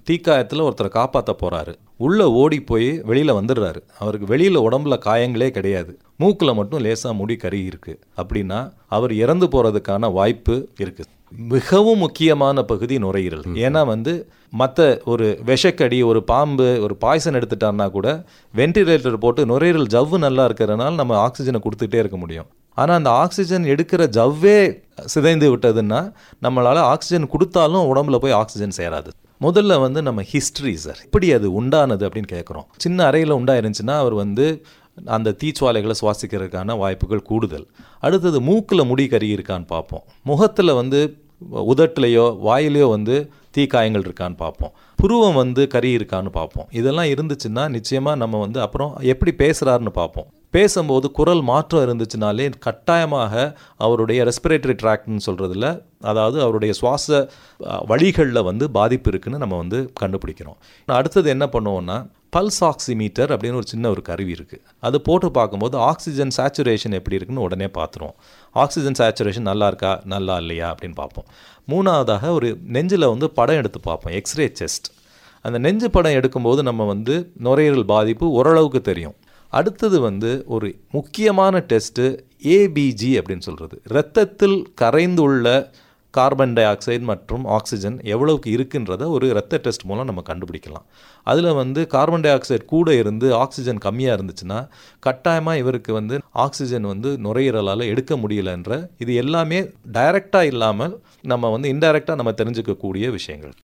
தீக்காயத்தில் ஒருத்தரை காப்பாற்ற போகிறாரு உள்ளே ஓடி போய் வெளியில் வந்துடுறாரு அவருக்கு வெளியில் உடம்புல காயங்களே கிடையாது மூக்கில் மட்டும் லேசாக முடி கறி இருக்குது அப்படின்னா அவர் இறந்து போகிறதுக்கான வாய்ப்பு இருக்குது மிகவும் முக்கியமான பகுதி நுரையீரல் ஏன்னா வந்து மற்ற ஒரு விஷக்கடி ஒரு பாம்பு ஒரு பாய்சன் எடுத்துட்டான்னா கூட வென்டிலேட்டர் போட்டு நுரையீரல் ஜவ்வு நல்லா இருக்கிறதுனால நம்ம ஆக்சிஜனை கொடுத்துட்டே இருக்க முடியும் ஆனால் அந்த ஆக்சிஜன் எடுக்கிற ஜவ்வே சிதைந்து விட்டதுன்னா நம்மளால் ஆக்சிஜன் கொடுத்தாலும் உடம்புல போய் ஆக்சிஜன் சேராது முதல்ல வந்து நம்ம ஹிஸ்ட்ரி சார் எப்படி அது உண்டானது அப்படின்னு கேட்குறோம் சின்ன அறையில் உண்டாயிருந்துச்சுன்னா அவர் வந்து அந்த தீச்சுவாலைகளை சுவாசிக்கிறதுக்கான வாய்ப்புகள் கூடுதல் அடுத்தது மூக்கில் முடி கறி இருக்கான்னு பார்ப்போம் முகத்தில் வந்து உதட்டுலையோ வாயிலையோ வந்து தீக்காயங்கள் இருக்கான்னு பார்ப்போம் புருவம் வந்து கறி இருக்கான்னு பார்ப்போம் இதெல்லாம் இருந்துச்சுன்னா நிச்சயமாக நம்ம வந்து அப்புறம் எப்படி பேசுகிறாருன்னு பார்ப்போம் பேசும்போது குரல் மாற்றம் இருந்துச்சுனாலே கட்டாயமாக அவருடைய ரெஸ்பிரேட்டரி ட்ராக்ட்னு சொல்கிறதுல அதாவது அவருடைய சுவாச வழிகளில் வந்து பாதிப்பு இருக்குன்னு நம்ம வந்து கண்டுபிடிக்கிறோம் அடுத்தது என்ன பண்ணுவோம்னா பல்ஸ் ஆக்சிமீட்டர் அப்படின்னு ஒரு சின்ன ஒரு கருவி இருக்குது அது போட்டு பார்க்கும்போது ஆக்சிஜன் சேச்சுரேஷன் எப்படி இருக்குன்னு உடனே பார்த்துருவோம் ஆக்சிஜன் சேச்சுரேஷன் நல்லா இருக்கா நல்லா இல்லையா அப்படின்னு பார்ப்போம் மூணாவதாக ஒரு நெஞ்சில் வந்து படம் எடுத்து பார்ப்போம் எக்ஸ்ரே செஸ்ட் அந்த நெஞ்சு படம் எடுக்கும்போது நம்ம வந்து நுரையீரல் பாதிப்பு ஓரளவுக்கு தெரியும் அடுத்தது வந்து ஒரு முக்கியமான டெஸ்ட்டு ஏபிஜி அப்படின்னு சொல்கிறது இரத்தத்தில் கரைந்துள்ள கார்பன் டை ஆக்சைடு மற்றும் ஆக்சிஜன் எவ்வளவுக்கு இருக்குன்றத ஒரு இரத்த டெஸ்ட் மூலம் நம்ம கண்டுபிடிக்கலாம் அதில் வந்து கார்பன் டை ஆக்சைடு கூட இருந்து ஆக்சிஜன் கம்மியாக இருந்துச்சுன்னா கட்டாயமாக இவருக்கு வந்து ஆக்சிஜன் வந்து நுரையீரலால் எடுக்க முடியலன்ற இது எல்லாமே டைரெக்டாக இல்லாமல் நம்ம வந்து இன்டைரக்டாக நம்ம தெரிஞ்சுக்கக்கூடிய விஷயங்கள்